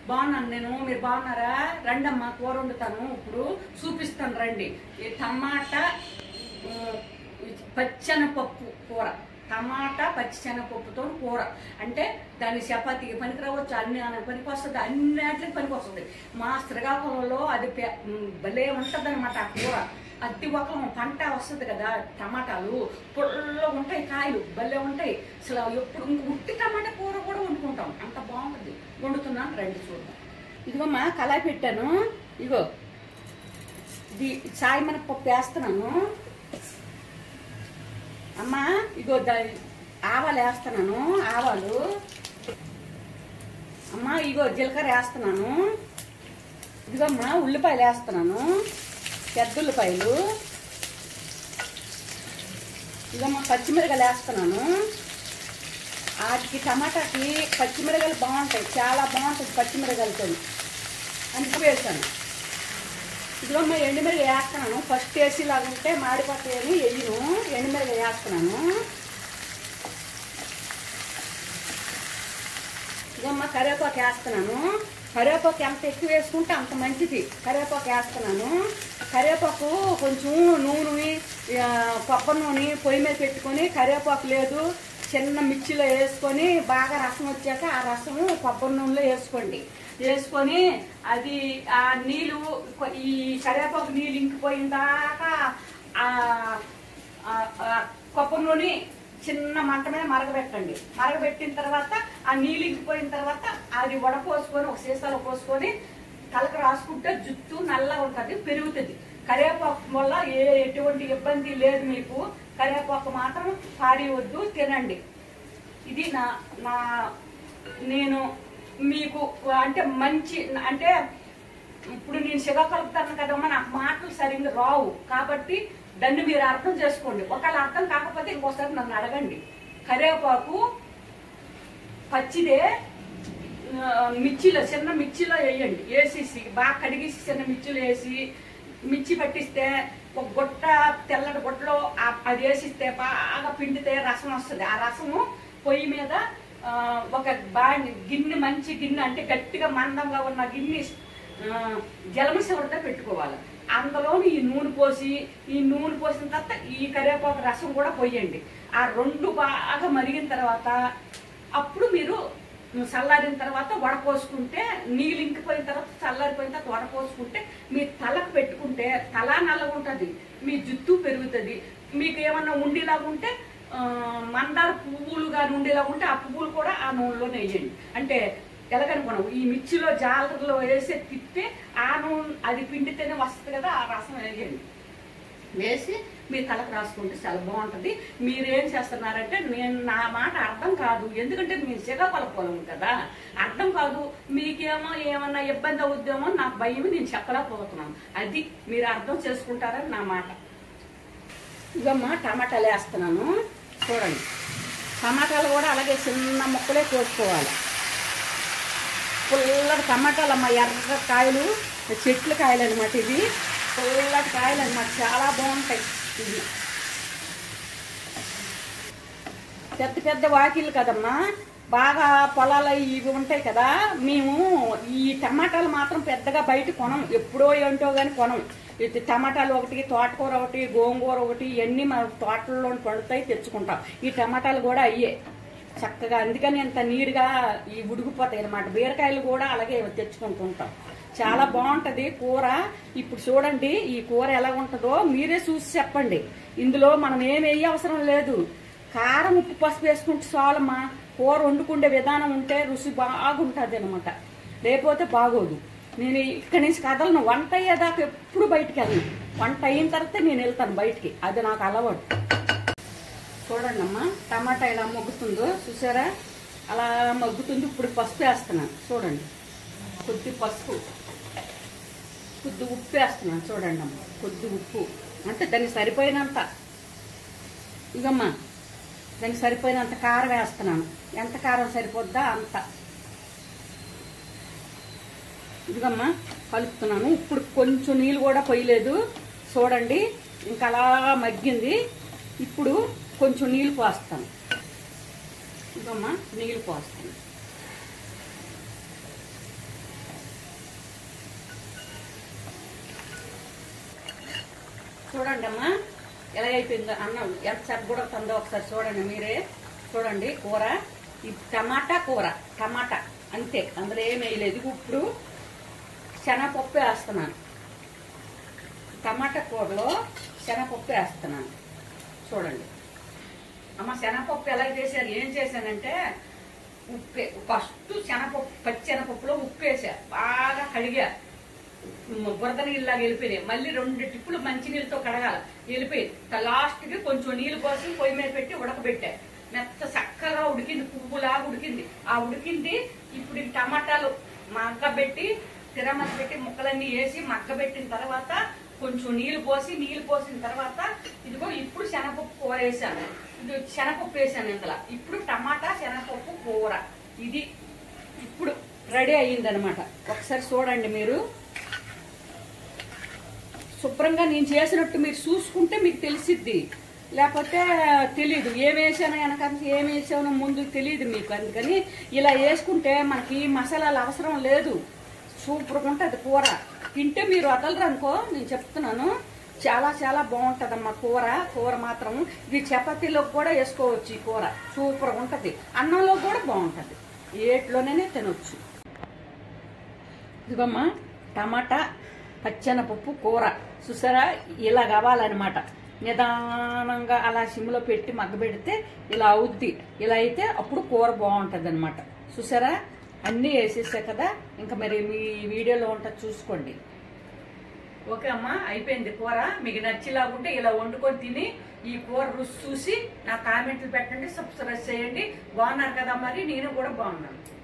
బాగున్నాను నేను మీరు బాగున్నారా రండి అమ్మా కూర వండుతాను ఇప్పుడు చూపిస్తాను రండి ఈ టమాటా ఉమ్, పచ్చెనపప్పు కూర టమాటా పచ్చిశనగపప్పుతో కూర అంటే దాని చపాతీకి పనికి రావచ్చు అన్ని అన్న పనికి వస్తుంది అన్నిటికి పనికి వస్తుంది మా శ్రీకాకుళంలో అది పె- ఉమ్, భలే ఉంటుంది అనమాట ఆ కూర అతి ఒక పంట వస్తుంది కదా టమాటాలు పుల్లగా ఉంటాయి కాయలు భలే ఉంటాయి అసలు ఎప్పుడు ఇంక ఉట్టి టమాటా కూర కూడా వండుకుంటాం అంత బాగుంటుంది వండుతున్నాను రండి చూద్దాం ఇదిగోమ్మా కళాయి పెట్టాను ఇగో ఇది చాయ్ మినపప్పు వేస్తున్నాను అమ్మా ఇగో దా- ఆవాలు వేస్తున్నాను ఆవాలు అమ్మా ఇగో జీలకర్ర వేస్తున్నాను ఇదిగోమ్మా ఉల్లిపాయలు వేస్తున్నాను పెద్ద ఉల్లిపాయలు ఇదిగోమ్మా పచ్చిమిరకాయలు వేస్తున్నాను వాటికి టమాటాకి పచ్చిమిరకాయలు బాగుంటాయి చాలా బాగుంటుంది పచ్చిమిరకాయలతో అందుకు వేసాను ఇదిగోమ్మ ఎండుమిరగ వేస్తున్నాను ఫస్ట్ వేసి లాగుంటే మాడిపోతాయని వేయను ఎండుమిరగ వేస్తున్నాను ఇదిగోమ్మ కరివేపాకు వేస్తున్నాను కరివేపాకు ఎంత ఎక్కువ వేసుకుంటే అంత మంచిది కరివేపాకు వేస్తున్నాను కరివేపాకు కొంచెం నూనె ఆ, కొబ్బరి నూనె పొయ్యి మీద పెట్టుకొని కరివేపాకు లేదు చిన్న మిర్చిలో వేసుకొని బాగా రసం వచ్చాక ఆ రసము కొబ్బరి నూనెలో వేసుకోండి వేసుకొని అది ఆ నీళ్ళు కొ- ఈ కరివేపాకు నీళ్ళు ఇంకిపోయిన దాకా ఆ ఆ- ఆ కొబ్బరి నూనె చిన్న మంట మీద మరగబెట్టండి మరగబెట్టిన తర్వాత ఆ నీళ్ళు ఇంకిపోయిన తర్వాత అది వడపోసుకొని ఒక సీసాలో పోసుకొని తలకు రాసుకుంటే జుట్టు నల్లగా ఉంటుంది పెరుగుతుంది కరివేపాకు వల్ల ఏ ఎటువంటి ఇబ్బంది లేదు మీకు కరివేపాకు మాత్రం పారేయవద్దు తినండి ఇది నా నా నేను మీకు అంటే మంచి అంటే ఇప్పుడు నేను సిగ కలుపుతాను కదమ్మా నాకు మాటలు సరిగ్గా రావు కాబట్టి దాన్ని మీరు అర్థం చేసుకోండి ఒకవేళ అర్థం కాకపోతే ఇంకోసారి నన్ను అడగండి కరివేపాకు పచ్చిదే ఆ, మిర్చిలో చిన్న మిర్చిలో వేయండి వేసేసి బాగా కడిగేసి చిన్న మిర్చిలో వేసి మిర్చి పట్టిస్తే ఒక గుట్ట తెల్లటి గుట్టలో ఆ- అది వేసిస్తే బాగా పిండితే రసం వస్తుంది ఆ రసము పొయ్యి మీద ఆ, ఒక బాగా గిన్నె మంచి గిన్నె అంటే గట్టిగా మందంగా ఉన్న గిన్నె జలమసవడతో పెట్టుకోవాలి అందులో ఈ నూనె పోసి ఈ నూనె పోసిన తర్వాత ఈ కరివేపాకు రసం కూడా పోయండి ఆ రెండు బాగా మరిగిన తర్వాత అప్పుడు మీరు చల్లారిన తర్వాత వడపోసుకుంటే నీళ్ళు ఇంకిపోయిన తర్వాత చల్లారిపోయిన తర్వాత వడపోసుకుంటే మీ తలకు పెట్టుకుంటే తల నల్లగా ఉంటుంది మీ జుట్టు పెరుగుతుంది మీకు ఏమన్నా ఉండిలాగా ఉంటే ఆ, మందార పువ్వులు కానీ ఉండేలాగా ఉంటే ఆ పువ్వులు కూడా ఆ నూనెలోనే వేయండి అంటే ఎలాగనుకున్నాం ఈ మిర్చిలో జాలర్లో వేసి తిప్పి ఆ నూనె అది పిండితేనే వస్తుంది కదా ఆ రసం వేయండి వేసి మీ తలకు రాసుకుంటే చాలా బాగుంటుంది మీరేం చేస్తున్నారంటే నేను నా మాట అర్థం కాదు ఎందుకంటే మీరు శ్రీకాకుళం కదా అర్థం కాదు మీకేమో ఏమన్నా ఇబ్బంది అవుద్దేమో అని నాకు భయం నేను చెప్పలేకపోతున్నాను అది మీరు అర్థం చేసుకుంటారని నా మాట ఇవమ్మా టమాటాలు వేస్తున్నాను చూడండి టమాటాలు కూడా అలాగే చిన్న ముక్కలే కోసుకోవాలి పుల్లటి టమాటాలు అమ్మ ఎర్ర కాయలు చెట్ల కాయలు అనమాట ఇవి పుల్లటి కాయలు అనమాట చాలా బాగుంటాయి ఇవి పెద్ద పెద్ద వాకిళ్ళు కదమ్మా బాగా పొలాలు ఇవి ఉంటాయి కదా మేము ఈ టమాటాలు మాత్రం పెద్దగా బయట కొనం ఎప్పుడో ఏంటో కానీ కొనం ఇది టమాటాలు ఒకటి తోటకూర ఒకటి గోంగూర ఒకటి ఇవన్నీ మన తోటల్లో పడుతాయి తెచ్చుకుంటాం ఈ టమాటాలు కూడా అయ్యే చక్కగా అందుకని ఎంత నీరుగా ఈ ఉడికిపోతాయి అనమాట బీరకాయలు కూడా అలాగే తెచ్చుకుంటుంటాం చాలా బాగుంటది కూర ఇప్పుడు చూడండి ఈ కూర ఎలా ఉంటుందో మీరే చూసి చెప్పండి ఇందులో మనం ఏం వేయ అవసరం లేదు కారం ఉప్పు పసుపు వేసుకుంటే చాలమ్మా కూర వండుకుండే విధానం ఉంటే రుచి బాగుంటుంది అనమాట లేకపోతే బాగోదు నేను ఇక్కడి నుంచి కదలను వంట అయ్యేదాకా ఎప్పుడు బయటికి వెళ్ళను వంట అయిన తర్వాత నేను వెళ్తాను బయటికి అది నాకు అలవాటు చూడండి అమ్మా టమాటా ఎలా మగ్గుతుందో చూసారా అలా మగ్గుతుంది ఇప్పుడు పసుపు వేస్తున్నాను చూడండి కొద్ది పసుపు కొద్ది ఉప్పు వేస్తున్నాను చూడండి అమ్మ కొద్ది ఉప్పు అంటే దానికి సరిపోయినంత ఇగమ్మా దానికి సరిపోయినంత కారం వేస్తున్నాను ఎంత కారం సరిపోద్దా అంత ఇదిగమ్మా కలుపుతున్నాను ఇప్పుడు కొంచెం నీళ్ళు కూడా పోయలేదు చూడండి ఇంకా అలా మగ్గింది ఇప్పుడు కొంచెం నీళ్ళు పోస్తాను ఇదమ్మా నీళ్ళు పోస్తాను చూడండి అమ్మా ఎలా అయిపోయిందో అన్నం ఎంత సగ్గుడుతుందో ఒకసారి చూడండి మీరే చూడండి కూర ఈ టమాటా కూర టమాటా అంతే అందులో ఏం వేయలేదు ఇప్పుడు శనగపప్పు వేస్తున్నాను టమాటా కూరలో శనగపప్పు వేస్తున్నాను చూడండి అమ్మ శనగపప్పు ఎలా చేశారు ఏం చేశానంటే ఉప్పు ఫస్ట్ శనగపప్పు పచ్చి శనగపప్పులో ఉప్పు వేసా బాగా కడిగా మ- బురద నీళ్ళలాగా వెళ్ళిపోయినాయి మళ్ళీ రెండు టిప్పులు మంచి నీళ్ళతో కడగాలి వెళ్ళిపోయి లాస్ట్ కి కొంచెం నీళ్ళు పోసి పొయ్యి మీద పెట్టి ఉడకబెట్టా మెత్త చక్కగా ఉడికింది పువ్వులాగా ఉడికింది ఆ ఉడికింది ఇప్పుడు ఈ టమాటాలు మగ్గబెట్టి తిరమతి పెట్టి ముక్కలన్నీ వేసి మగ్గబెట్టిన తర్వాత కొంచెం నీళ్లు పోసి నీళ్లు పోసిన తర్వాత ఇదిగో ఇప్పుడు శనగపప్పు కూర వేసాను ఇది శనగపప్పు వేసాను ఇందులో ఇప్పుడు టమాటా శనగపప్పు కూర ఇది ఇప్పుడు రెడీ అయ్యిందనమాట ఒకసారి చూడండి మీరు శుభ్రంగా నేను చేసినట్టు మీరు చూసుకుంటే మీకు తెలిసిద్ది లేకపోతే తెలీదు ఏం వేసానో వెనక ఏం వేసానో ముందు తెలియదు మీకు అందుకని ఇలా వేసుకుంటే మనకి మసాలాలు అవసరం లేదు సూపర్గా ఉంటుంది కూర తింటే మీరు వదలరు అనుకో నేను చెప్తున్నాను చాలా చాలా బాగుంటుందమ్మా కూర కూర మాత్రం ఇది చపాతీలోకి కూడా వేసుకోవచ్చు ఈ కూర సూపర్గా ఉంటుంది అన్నంలో కూడా బాగుంటుంది ఏట్లోనే తినొచ్చు ఇదిగోమ్మా టమాటా పచ్చెనపప్పు కూర చూసారా ఇలా కావాలన్నమాట నిదానంగా అలా సిమ్లో పెట్టి మగ్గబెడితే ఇలా అవుద్ది ఇలా అయితే అప్పుడు కూర బాగుంటుంది అనమాట చూసారా అన్నీ వేసేసా కదా ఇంకా మరి మీ వీడియోలో ఉంటుంది చూసుకోండి ఓకే అమ్మా అయిపోయింది కూర మీకు నచ్చేలాగుంటే ఇలా వండుకొని తిని ఈ కూర రుచి చూసి నా కామెంట్లు పెట్టండి సబ్స్క్రైబ్ చేయండి బాగున్నారు కదా మరి నేను కూడా బాగున్నాను